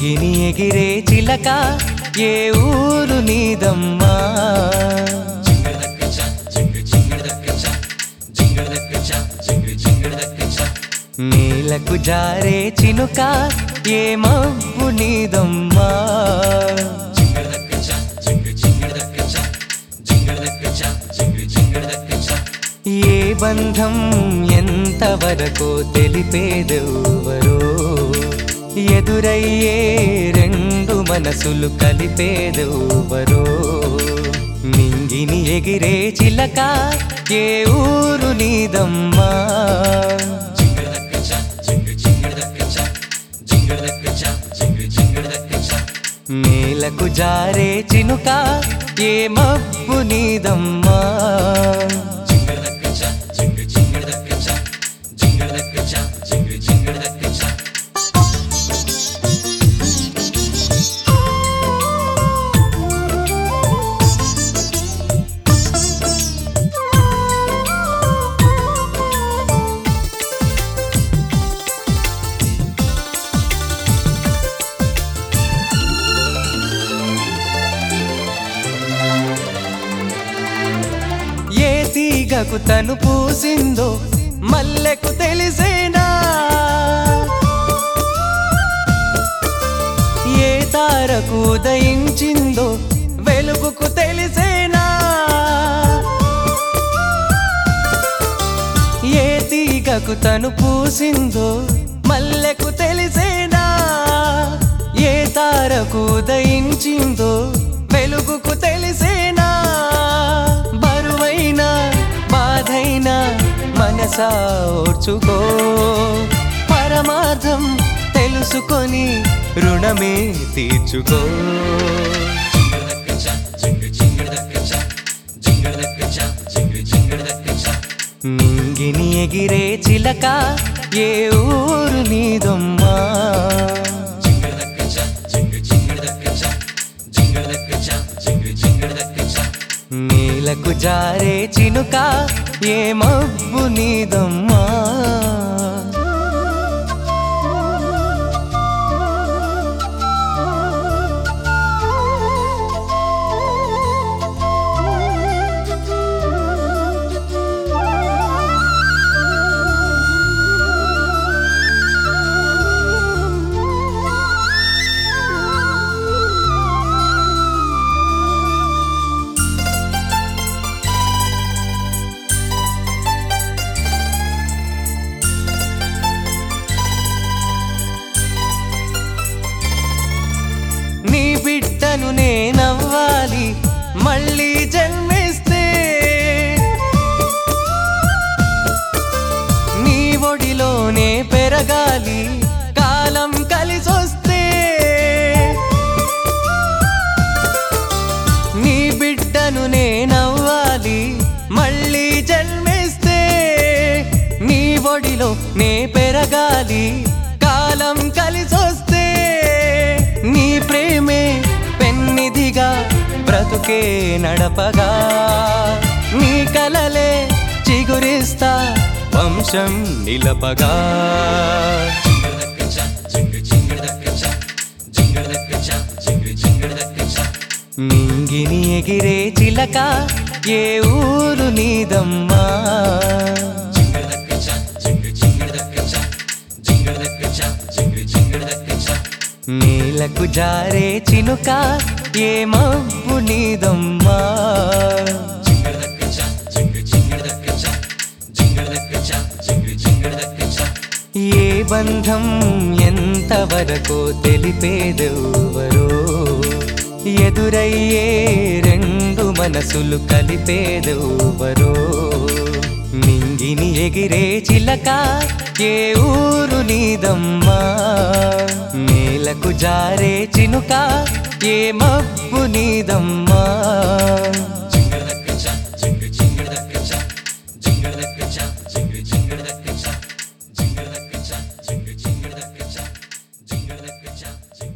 నింగిని ఎగిరే చిలక ఏ ఊరు నీదమ్మా నేలకు జారే చినుక ఏ మబ్బు నీదమ్మా ఏ బంధం ఎంతవరకో తెలిపేదెవ్వరో ఎదురయ్యే రెండు మనసులు కలిపేదెవ్వరో నింగిని ఎగిరే చిలక ఏ ఊరు నీదమ్మా నేలకు జారే చినుక ఏ మబ్బు నీదమ్మా ఏ తీగకు తను పూసిందో మల్లెకు తెలిసేనా ఏ తారకు ఉదయించిందో వెలుగుకు తెలిసేనా ఏ తీగకు తను పూసిందో మల్లెకు తెలిసేనా ఏ తారకు ఉదయించిందో వెలుగుకు తెలిసేనా బరువైన బాధైన మనసా ఓర్చుకో పరమార్థం తెలుసుకొని రుణమే తీర్చుకో నింగిని ఎగిరే చిలక ఏ ఊరు నీదమ్మా నేలకు జారే చినుక ఏ మబ్బు నీదమ్మా నీ బిడ్డను నేనవ్వాలి మళ్ళీ జన్మిస్తే నీ ఒడిలోనే పెరగాలి కాలం కలిసొస్తే నీ బిడ్డను నేనవ్వాలి మళ్ళీ జన్మిస్తే నీ ఒడిలో నే పెరగాలి కాలం కలిసొస్తే నీ ప్రేమే పెన్నిదిగా బ్రతుకే నడపగా నీ కలలే చిగురిస్తా వంశం నిలపగా నింగిని ఎగిరే చిలక ఏ ఊరు నీదమ్మా నేలకు జారే చినుక ఏ మబ్బు నీదమ్మా ఏ బంధం ఎంతవరకో తెలిపేదెవ్వరో ఎదురయ్యే రెండు మనసులు కలిపేదెవ్వరో నింగిని ఎగిరే చిలక ఏ ఊరు నీదమ్మా నేలకు జారే చినుక ఏ మబ్బు నీదమ్మా Jingle, jingle, jingle, jingle, jingle, jingle, jingle, jingle, jingle, jingle, jingle,